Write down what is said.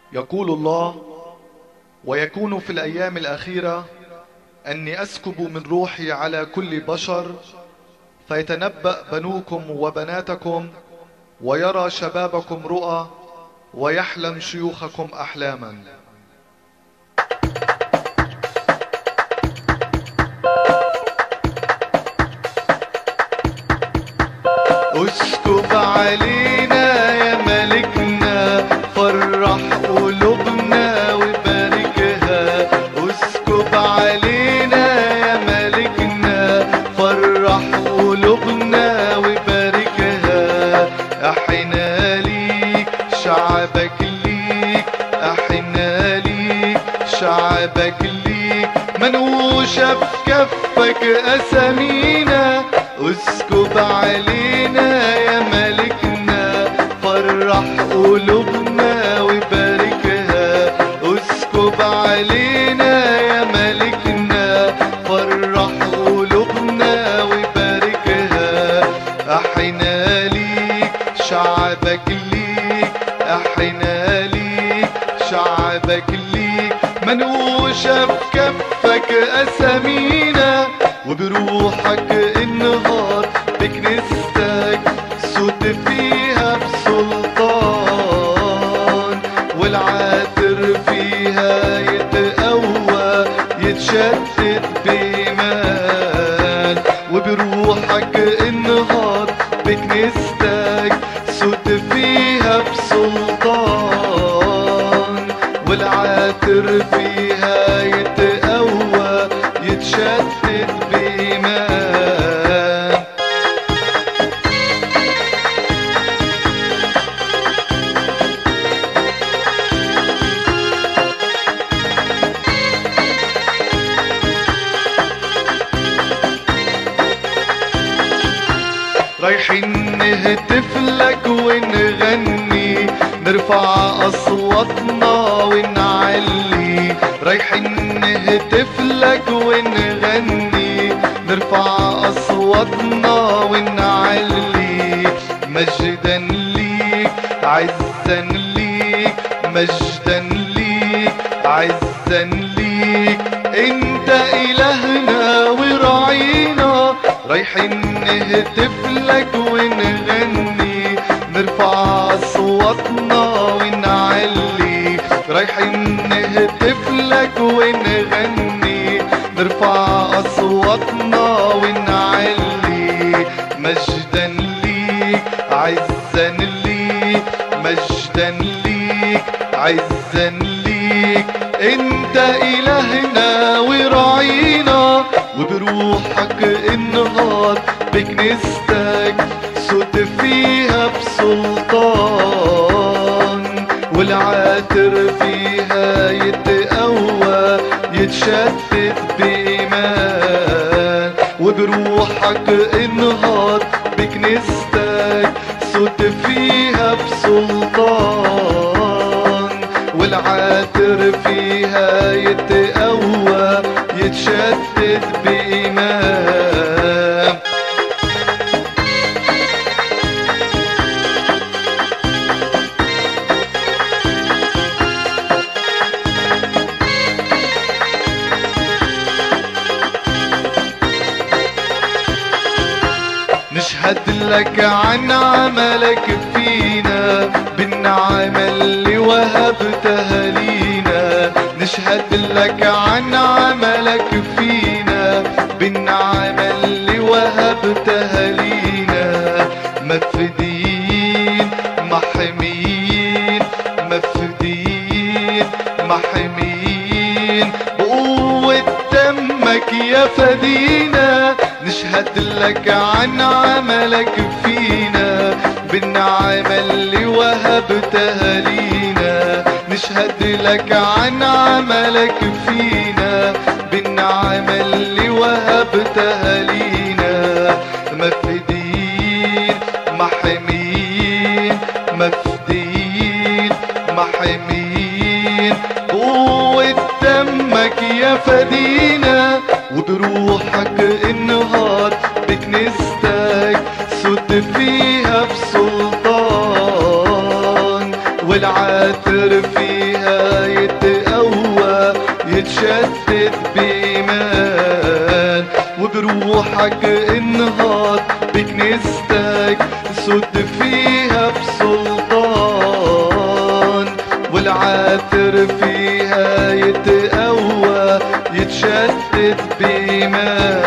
يقول الله ويكون في الأيام الأخيرة أني أسكب من روحي على كل بشر فيتنبأ بنوكم وبناتكم ويرى شبابكم رؤى ويحلم شيوخكم أحلاما اسكب علينا يا ملكنا فرح قلوبنا وباركها اسكب علينا يا ملكنا فرح قلوبنا وباركها احنا ليك شعبك ليك احنا ليك شعبك ليك منوشة بكفك اسامينا اسكب علينا يا ملكنا فرح قلوبنا وباركها اسكب علينا يا ملكنا فرح قلوبنا وباركها احنا ليك شعبك ليك احنا ليك شعبك ليك منوشة بكفك اسامينا وبروحك النهار بكنيستك صوت فيها بسلطان والعاطر فيها يتقوى يتشتت بإيمان وبروحك النهار بكنيستك صوت فيها بسلطان والعاطر فيها يتقوى يتشتت بإيمان رايحين نهتف لك ونغني نرفع اصواتنا ونعلي رايحين نهتف لك ونغني نرفع اصواتنا ونعلي مجدا ليك عزا ليك مجدا ليك عزا ليك انت الهنا وراعينا رايحين نهتف لك ونغني نرفع اصواتنا ونعلي رايحين نهتف لك ونغني نرفع اصواتنا ونعلي مجدا ليك عزا ليك مجدا ليك عزا ليك انت الهنا وراعينا وبروحك النهار بكنيستك صوت فيها بسلطان والعاطر فيها يتقوى يتشتت بإيمان وبروحك النهار بكنيستك صوت فيها بسلطان والعاطر فيها يتقوى يتشتت بإيمان نشهد لك عن عملك فينا بالنعمة اللي وهبتها لينا نشهد لك عن عملك فينا بالنعمة اللي وهبتها لينا مفديين محميين مفديين محميين بقوة دمك يا فدينا نشهد لك عن عملك فينا بالنعمة اللي وهبتها لينا نشهد لك عن عملك فينا بالنعمة اللي وهبتها لينا مفديين محميين مفديين محميين قوة دمك يا فدينا وبروحك النهار بكنيستك صوت فيها بسلطان والعاطر فيها روحك انهض بكنيستك سد فيها بسلطان والعاثر فيها يتقوى يتشدد بإيمان